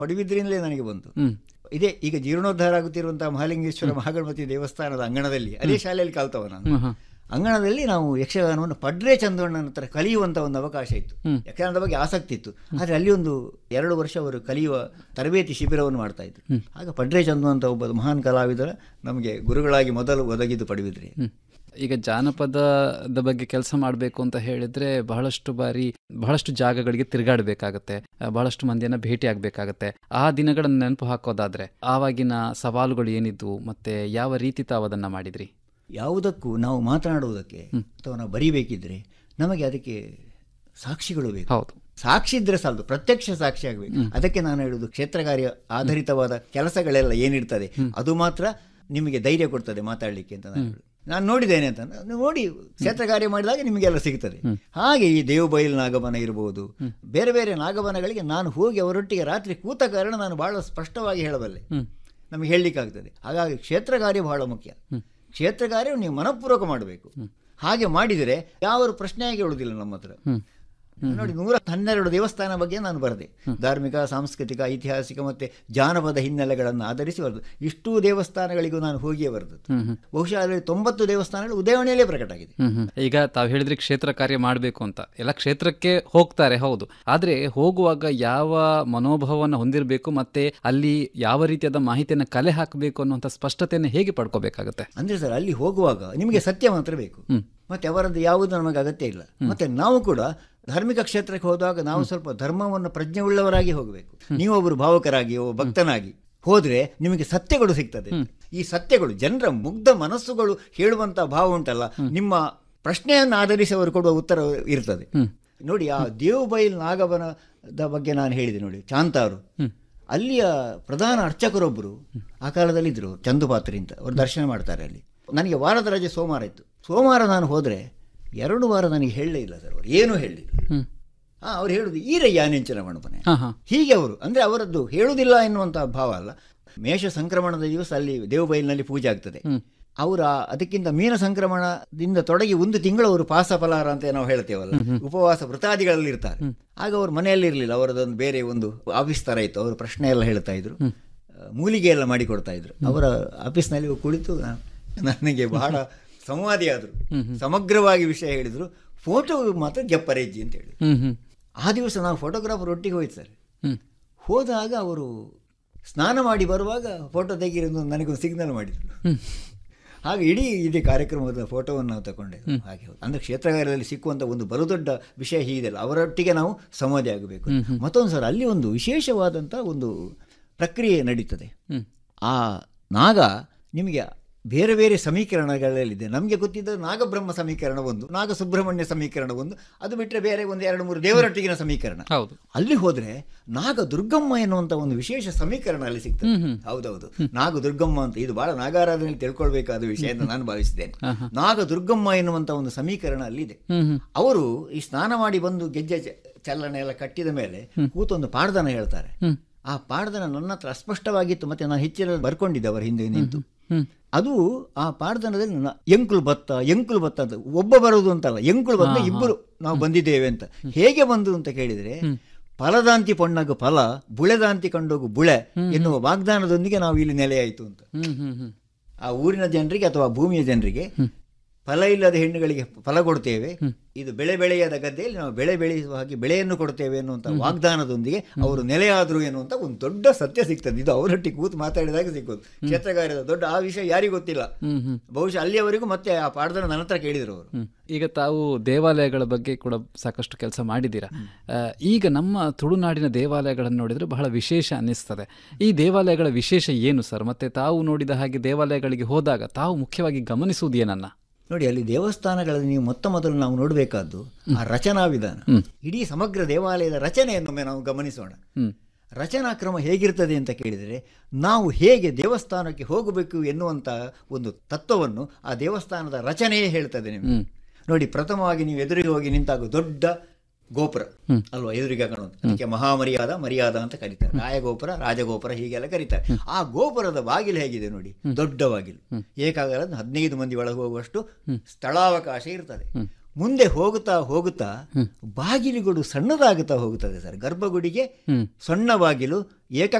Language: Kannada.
ಪಡುಬಿದ್ರಿಂದಲೇ ನನಗೆ ಬಂತು ಹ್ಮ್ ಇದೇ ಈಗ ಜೀರ್ಣೋದ್ಧಾರ ಆಗುತ್ತಿರುವಂತಹ ಮಹಾಲಿಂಗೇಶ್ವರ ಮಹಾಗಣಪತಿ ದೇವಸ್ಥಾನದ ಅಂಗಣದಲ್ಲಿ ಅದೇ ಶಾಲೆಯಲ್ಲಿ ಕಲ್ತವ ನಾನು ಹ್ಮ್ ಹ್ಮ್ ಅಂಗಣದಲ್ಲಿ ನಾವು ಯಕ್ಷಗಾನವನ್ನು ಪಡ್ರೆ ಚಂದಣ್ಣನ ಹತ್ರ ಕಲಿಯುವಂತ ಒಂದು ಅವಕಾಶ ಇತ್ತು ಯಕ್ಷಗಾನದ ಬಗ್ಗೆ ಆಸಕ್ತಿ ಇತ್ತು ಆದರೆ ಅಲ್ಲಿ ಒಂದು ಎರಡು ವರ್ಷ ಅವರು ಕಲಿಯುವ ತರಬೇತಿ ಶಿಬಿರವನ್ನು ಮಾಡ್ತಾ ಇದ್ರು ಆಗ ಪಡ್ರೆ ಚಂದು ಅಂತ ಒಬ್ಬ ಮಹಾನ್ ಕಲಾವಿದರ ನಮಗೆ ಗುರುಗಳಾಗಿ ಮೊದಲು ಒದಗಿದ್ದು ಪಡುಬಿದ್ರಿ ಹ್ಮ್. ಈಗ ಜಾನಪದದ ಬಗ್ಗೆ ಕೆಲಸ ಮಾಡಬೇಕು ಅಂತ ಹೇಳಿದ್ರೆ ಬಹಳಷ್ಟು ಬಾರಿ ಬಹಳಷ್ಟು ಜಾಗಗಳಿಗೆ ತಿರುಗಾಡಬೇಕಾಗತ್ತೆ ಬಹಳಷ್ಟು ಮಂದಿಯನ್ನ ಭೇಟಿ ಆಗ್ಬೇಕಾಗತ್ತೆ ಆ ದಿನಗಳನ್ನ ನೆನಪು ಹಾಕೋದಾದ್ರೆ ಆವಾಗಿನ ಸವಾಲುಗಳು ಏನಿದ್ವು ಮತ್ತೆ ಯಾವ ರೀತಿ ತಾವು ಅದನ್ನ ಮಾಡಿದ್ರಿ ಯಾವುದಕ್ಕೂ ನಾವು ಮಾತನಾಡುವುದಕ್ಕೆ ಅಥವಾ ನಾವು ಬರಿಬೇಕಿದ್ರೆ ನಮಗೆ ಅದಕ್ಕೆ ಸಾಕ್ಷಿಗಳು ಬೇಕು ಹೌದು ಸಾಕ್ಷಿ ಇದ್ರೆ ಸಾಲದು ಪ್ರತ್ಯಕ್ಷ ಸಾಕ್ಷಿ ಆಗಬೇಕು ಅದಕ್ಕೆ ನಾನು ಹೇಳುದು ಕ್ಷೇತ್ರ ಕಾರ್ಯ ಆಧಾರಿತವಾದ ಕೆಲಸಗಳೆಲ್ಲ ಏನಿರ್ತದೆ ಅದು ಮಾತ್ರ ನಿಮಗೆ ಧೈರ್ಯ ಕೊಡ್ತದೆ ಮಾತಾಡಲಿಕ್ಕೆ ಅಂತ ನಾನು ಹೇಳುದು. ನಾನು ನೋಡಿದ್ದೇನೆ ಅಂತ ನೀವು ನೋಡಿ ಕ್ಷೇತ್ರ ಕಾರ್ಯ ಮಾಡಿದಾಗ ನಿಮಗೆಲ್ಲ ಸಿಗ್ತದೆ ಹಾಗೆ ಈ ದೇವಬೈಲ್ ನಾಗವನ ಇರಬಹುದು ಬೇರೆ ಬೇರೆ ನಾಗವನಗಳಿಗೆ ನಾನು ಹೋಗಿ ಅವರೊಟ್ಟಿಗೆ ರಾತ್ರಿ ಕೂತ ಕಾರಣ ನಾನು ಬಹಳ ಸ್ಪಷ್ಟವಾಗಿ ಹೇಳಬಲ್ಲೆ ನಮಗೆ ಹೇಳಲಿಕ್ಕಾಗ್ತದೆ ಹಾಗಾಗಿ ಕ್ಷೇತ್ರ ಕಾರ್ಯ ಬಹಳ ಮುಖ್ಯ ಕ್ಷೇತ್ರ ಕಾರ್ಯ ನೀವು ಮನಪೂರ್ವಕ ಮಾಡಬೇಕು ಹಾಗೆ ಮಾಡಿದರೆ ಯಾವ ಪ್ರಶ್ನೆಯಾಗಿ ಹೇಳುವುದಿಲ್ಲ ನಮ್ಮ ಹತ್ರ ನೋಡಿ ನೂರ ಹನ್ನೆರಡು ದೇವಸ್ಥಾನ ಬಗ್ಗೆ ನಾನು ಬರೆದೆ ಧಾರ್ಮಿಕ ಸಾಂಸ್ಕೃತಿಕ ಐತಿಹಾಸಿಕ ಮತ್ತೆ ಜಾನಪದ ಹಿನ್ನೆಲೆಗಳನ್ನು ಆಧರಿಸಿ ಬರೆದು ಇಷ್ಟೂ ದೇವಸ್ಥಾನಗಳಿಗೂ ನಾನು ಹೋಗಿಯೇ ಬರೆದದ್ದು ಬಹುಶಃ ಅದರಲ್ಲಿ ತೊಂಬತ್ತು ದೇವಸ್ಥಾನಗಳು ಉದಯವಾಣಿಯಲ್ಲೇ ಪ್ರಕಟ ಆಗಿದೆ ಹ್ಮ್ ಹ್ಮ್. ಈಗ ತಾವು ಹೇಳಿದ್ರೆ ಕ್ಷೇತ್ರ ಕಾರ್ಯ ಮಾಡಬೇಕು ಅಂತ ಎಲ್ಲ ಕ್ಷೇತ್ರಕ್ಕೆ ಹೋಗ್ತಾರೆ ಹೌದು ಆದ್ರೆ ಹೋಗುವಾಗ ಯಾವ ಮನೋಭಾವವನ್ನು ಹೊಂದಿರಬೇಕು ಮತ್ತೆ ಅಲ್ಲಿ ಯಾವ ರೀತಿಯಾದ ಮಾಹಿತಿಯನ್ನು ಕಲೆ ಹಾಕಬೇಕು ಅನ್ನುವಂಥ ಸ್ಪಷ್ಟತೆಯನ್ನು ಹೇಗೆ ಪಡ್ಕೋಬೇಕಾಗತ್ತೆ ಅಂದ್ರೆ ಸರ್ ಅಲ್ಲಿ ಹೋಗುವಾಗ ನಿಮಗೆ ಸತ್ಯ ಮಾತ್ರ ಬೇಕು ಮತ್ತೆ ಅವರದ್ದು ಯಾವುದು ನಮಗೆ ಅಗತ್ಯ ಇಲ್ಲ ಮತ್ತೆ ನಾವು ಕೂಡ ಧಾರ್ಮಿಕ ಕ್ಷೇತ್ರಕ್ಕೆ ಹೋದಾಗ ನಾವು ಸ್ವಲ್ಪ ಧರ್ಮವನ್ನು ಪ್ರಜ್ಞೆ ಉಳ್ಳವರಾಗಿ ಹೋಗಬೇಕು ನೀವೊಬ್ಬರು ಭಾವಕರಾಗಿ ಒಬ್ಬ ಭಕ್ತನಾಗಿ ಹೋದ್ರೆ ನಿಮಗೆ ಸತ್ಯಗಳು ಸಿಗ್ತದೆ ಈ ಸತ್ಯಗಳು ಜನರ ಮುಗ್ಧ ಮನಸ್ಸುಗಳು ಹೇಳುವಂತ ಭಾವ ಉಂಟಲ್ಲ ನಿಮ್ಮ ಪ್ರಶ್ನೆಯನ್ನು ಆಧರಿಸಿ ಅವರು ಕೊಡುವ ಉತ್ತರ ಇರ್ತದೆ ನೋಡಿ ಆ ದೇವಬೈಲ್ ನಾಗವನದ ಬಗ್ಗೆ ನಾನು ಹೇಳಿದೆ ನೋಡಿ ಚಾಂತಾರು ಅಲ್ಲಿಯ ಪ್ರಧಾನ ಅರ್ಚಕರೊಬ್ಬರು ಆ ಕಾಲದಲ್ಲಿ ಇದ್ರು ಚಂದುಪಾತ್ರಿ ಅಂತ ಅವರು ದರ್ಶನ ಮಾಡ್ತಾರೆ ಅಲ್ಲಿ ನನಗೆ ವಾರದ ರಜೆ ಸೋಮವಾರ ಇತ್ತು ಸೋಮವಾರ ನಾನು ಹೋದರೆ ಎರಡು ವಾರ ನನಗೆ ಹೇಳಲೇ ಇಲ್ಲ ಸರ್ ಅವರು ಏನೂ ಹೇಳಲಿಲ್ಲ ಹ್ಮ್ ಹಾಂ ಅವ್ರು ಹೇಳುದು ಈರಯ್ಯ ನೆಂಚಿನ ಮಣಪನೆ ಹಾ ಹಾ ಹೀಗೆ ಅವರು ಅಂದರೆ ಅವರದ್ದು ಹೇಳುವುದಿಲ್ಲ ಎನ್ನುವಂಥ ಭಾವ ಅಲ್ಲ ಮೇಷ ಸಂಕ್ರಮಣದ ದಿವಸ ಅಲ್ಲಿ ದೇವಬೈಲಿನಲ್ಲಿ ಪೂಜೆ ಆಗ್ತದೆ ಅವರ ಅದಕ್ಕಿಂತ ಮೀನ ಸಂಕ್ರಮಣದಿಂದ ತೊಡಗಿ ಒಂದು ತಿಂಗಳು ಅವರು ಪಾಸ ಫಲಾರ ಅಂತ ನಾವು ಹೇಳ್ತೇವಲ್ಲ ಉಪವಾಸ ವೃತಾದಿಗಳಲ್ಲಿ ಇರ್ತಾರೆ ಆಗ ಅವರು ಮನೆಯಲ್ಲಿ ಇರಲಿಲ್ಲ ಅವರದೊಂದು ಬೇರೆ ಒಂದು ಆಫೀಸ್ ಥರ ಇತ್ತು ಅವರು ಪ್ರಶ್ನೆ ಎಲ್ಲ ಹೇಳ್ತಾ ಇದ್ರು ಆ, ಮೂಲಿಗೆ ಎಲ್ಲ ಮಾಡಿ ಕೊಡ್ತಾ ಇದ್ರು ಅವರ ಆಫೀಸ್ನಲ್ಲಿ ಹೋಗಿ ಕುಳಿತು ನಾ- ನನಗೆ ಬಹಳ ಸಂವಾದಿ ಆದರು ಸಮಗ್ರವಾಗಿ ವಿಷಯ ಹೇಳಿದ್ರು ಫೋಟೋ ಮಾತ್ರ ಗೆಪ್ಪರೇಜಿ ಅಂತ ಹೇಳಿ ಹ್ಮ್ ಹ್ಮ್ ಆ ದಿವಸ ನಾವು ಫೋಟೋಗ್ರಾಫರ್ ಒಟ್ಟಿಗೆ ಹೋಯ್ತು ಸರ್ ಹ್ಮ್ ಹೋದಾಗ ಅವರು ಸ್ನಾನ ಮಾಡಿ ಬರುವಾಗ ಫೋಟೋ ತೆಗೀರಿ ಅಂತ ನನಗೊಂದು ಸಿಗ್ನಲ್ ಮಾಡಿದರು ಹಾಗೆ ಇಡೀ ಇಡೀ ಕಾರ್ಯಕ್ರಮದ ಫೋಟೋವನ್ನು ನಾವು ತಗೊಂಡೆವು ಹಾಗೆ ಹೌದು. ಅಂದ್ರೆ ಕ್ಷೇತ್ರಗಾರದಲ್ಲಿ ಸಿಕ್ಕುವಂಥ ಒಂದು ಬಲು ದೊಡ್ಡ ವಿಷಯ ಹೀಗಿದೆಯಲ್ಲ ಅವರೊಟ್ಟಿಗೆ ನಾವು ಸಂವಾದಿ ಆಗಬೇಕು ಮತ್ತೊಂದು ಸರ್ ಅಲ್ಲಿ ಒಂದು ವಿಶೇಷವಾದಂಥ ಒಂದು ಪ್ರಕ್ರಿಯೆ ನಡೀತದೆ ಆ ನಾಗ ನಿಮಗೆ ಬೇರೆ ಬೇರೆ ಸಮೀಕರಣಗಳಲ್ಲಿದೆ ನಮಗೆ ಗೊತ್ತಿದ್ದ ನಾಗಬ್ರಹ್ಮ ಸಮೀಕರಣ ಒಂದು ನಾಗ ಸುಬ್ರಹ್ಮಣ್ಯ ಸಮೀಕರಣ ಒಂದು ಅದು ಬಿಟ್ಟರೆ ಬೇರೆ ಒಂದು ಎರಡು ಮೂರು ದೇವರೊಟ್ಟಿಗಿನ ಸಮೀಕರಣ ಹೌದು ಅಲ್ಲಿ ಹೋದ್ರೆ ನಾಗ ದುರ್ಗಮ್ಮ ಎನ್ನುವಂತ ಒಂದು ವಿಶೇಷ ಸಮೀಕರಣ ಅಲ್ಲಿ ಸಿಗ್ತದೆ ಹೌದೌದು ನಾಗ ದುರ್ಗಮ್ಮ ಅಂತ ಇದು ಬಹಳ ನಾಗಾರಾಧನೆಯಲ್ಲಿ ತಿಳ್ಕೊಳ್ಬೇಕಾದ ವಿಷಯ ಅಂತ ನಾನು ಭಾವಿಸಿದ್ದೇನೆ ನಾಗ ದುರ್ಗಮ್ಮ ಎನ್ನುವಂತ ಒಂದು ಸಮೀಕರಣ ಅಲ್ಲಿದೆ ಹ್ಮ್ ಹ್ಮ್ ಅವರು ಈ ಸ್ನಾನ ಮಾಡಿ ಬಂದು ಗೆಜ್ಜೆ ಚ- ಚಲನೆ ಎಲ್ಲ ಕಟ್ಟಿದ ಮೇಲೆ ಕೂತೊಂದು ಪಾಡ್ದನ ಹೇಳ್ತಾರೆ ಆ ಪಾಡ್ದನ ನನ್ನ ಹತ್ರ ಅಸ್ಪಷ್ಟವಾಗಿತ್ತು ಮತ್ತೆ ನಾನು ಹೆಚ್ಚಿನ ಬರ್ಕೊಂಡಿದ್ದೆ ಅವರ ಹಿಂದೆ ನಿಂತು ಅದು ಆ ಪಾಡ್ದನದಲ್ಲಿ ನನ್ನ ಎಂಕುಲು ಭತ್ತ ಎಂಕುಲು ಭತ್ತ ಅಂತ ಒಬ್ಬ ಬರುವುದು ಅಂತಲ್ಲ ಎಂಕುಲು ಭತ್ತ ಇಬ್ಬರು ನಾವು ಬಂದಿದ್ದೇವೆ ಅಂತ ಹೇಗೆ ಬಂದು ಅಂತ ಕೇಳಿದ್ರೆ ಫಲದಾಂತಿ ಪೊಣ್ಣಗು ಫಲ ಬುಳೆದಾಂತಿ ಕಂಡೋಗು ಬುಳೆ ಎನ್ನುವ ವಾಗ್ದಾನದೊಂದಿಗೆ ನಾವು ಇಲ್ಲಿ ನೆಲೆಯಾಯಿತು ಅಂತ ಹ್ಮ್ ಹ್ಮ್ ಹ್ಮ್ ಆ ಊರಿನ ಜನರಿಗೆ ಅಥವಾ ಭೂಮಿಯ ಜನರಿಗೆ ಫಲ ಇಲ್ಲದ ಹೆಣ್ಣುಗಳಿಗೆ ಫಲ ಕೊಡ್ತೇವೆ ಇದು ಬೆಳೆ ಬೆಳೆಯದ ಗದ್ದೆಯಲ್ಲಿ ನಾವು ಬೆಳೆ ಬೆಳೆಯುವ ಹಾಗೆ ಬೆಳೆಯನ್ನು ಕೊಡ್ತೇವೆ ಎನ್ನುವಂಥ ವಾಗ್ದಾನದೊಂದಿಗೆ ಅವರು ನೆಲೆಯಾದರು ಎನ್ನುವಂಥ ಒಂದು ದೊಡ್ಡ ಸತ್ಯ ಸಿಗ್ತದೆ ಇದು ಅವರೊಟ್ಟಿಗೆ ಕೂತು ಮಾತಾಡಿದಾಗ ಸಿಕ್ಕೋದು ಕ್ಷೇತ್ರಗಾರದ ದೊಡ್ಡ ಆ ವಿಷಯ ಯಾರಿಗೂ ಗೊತ್ತಿಲ್ಲ ಬಹುಶಃ ಅಲ್ಲಿಯವರೆಗೂ ಮತ್ತೆ ಆ ಪಾಠದ ನನ್ನ ಹತ್ರ ಕೇಳಿದರು ಅವರು ಹ್ಮ್. ಈಗ ತಾವು ದೇವಾಲಯಗಳ ಬಗ್ಗೆ ಕೂಡ ಸಾಕಷ್ಟು ಕೆಲಸ ಮಾಡಿದ್ದೀರಾ ಆ, ಈಗ ನಮ್ಮ ತುಳುನಾಡಿನ ದೇವಾಲಯಗಳನ್ನು ನೋಡಿದ್ರೆ ಬಹಳ ವಿಶೇಷ ಅನ್ನಿಸ್ತದೆ ಈ ದೇವಾಲಯಗಳ ವಿಶೇಷ ಏನು ಸರ್ ಮತ್ತೆ ತಾವು ನೋಡಿದ ಹಾಗೆ ದೇವಾಲಯಗಳಿಗೆ ಹೋದಾಗ ತಾವು ಮುಖ್ಯವಾಗಿ ಗಮನಿಸುವುದು ಏನನ್ನ ನೋಡಿ ಅಲ್ಲಿ ದೇವಸ್ಥಾನಗಳಲ್ಲಿ ನೀವು ಮೊತ್ತ ಮೊದಲು ನಾವು ನೋಡಬೇಕಾದ್ದು ಆ ರಚನಾ ವಿಧಾನ ಇಡೀ ಸಮಗ್ರ ದೇವಾಲಯದ ರಚನೆಯನ್ನೊಮ್ಮೆ ನಾವು ಗಮನಿಸೋಣ ಹ್ಮ್ ರಚನಾ ಕ್ರಮ ಹೇಗಿರ್ತದೆ ಅಂತ ಕೇಳಿದರೆ ನಾವು ಹೇಗೆ ದೇವಸ್ಥಾನಕ್ಕೆ ಹೋಗಬೇಕು ಎನ್ನುವಂಥ ಒಂದು ತತ್ವವನ್ನು ಆ ದೇವಸ್ಥಾನದ ರಚನೆಯೇ ಹೇಳ್ತದೆ ನಿಮಗೆ ನೋಡಿ ಪ್ರಥಮವಾಗಿ ನೀವು ಎದುರಿಗೆ ಹೋಗಿ ನಿಂತಾಗ ದೊಡ್ಡ ಗೋಪುರ ಅಲ್ವಾ ಎದುರಿಗೆ ಕಾಣುವುದು ಅದಕ್ಕೆ ಮಹಾಮರ್ಯಾದ ಮರ್ಯಾದ ಅಂತ ಕರೀತಾರೆ ರಾಯಗೋಪುರ ರಾಜಗೋಪುರ ಹೀಗೆಲ್ಲ ಕರೀತಾರೆ ಆ ಗೋಪುರದ ಬಾಗಿಲು ಹೇಗಿದೆ ನೋಡಿ ದೊಡ್ಡ ಬಾಗಿಲು ಏಕಾಗಲ್ಲ ಹದಿನೈದು ಮಂದಿ ಒಳಗೆ ಹೋಗುವಷ್ಟು ಸ್ಥಳಾವಕಾಶ ಇರ್ತದೆ ಮುಂದೆ ಹೋಗುತ್ತಾ ಹೋಗುತ್ತಾ ಬಾಗಿಲುಗಳು ಸಣ್ಣದಾಗುತ್ತಾ ಹೋಗುತ್ತದೆ ಸರ್ ಗರ್ಭಗುಡಿಗೆ ಹ್ಮ್ ಸಣ್ಣ ಬಾಗಿಲು ಏಕ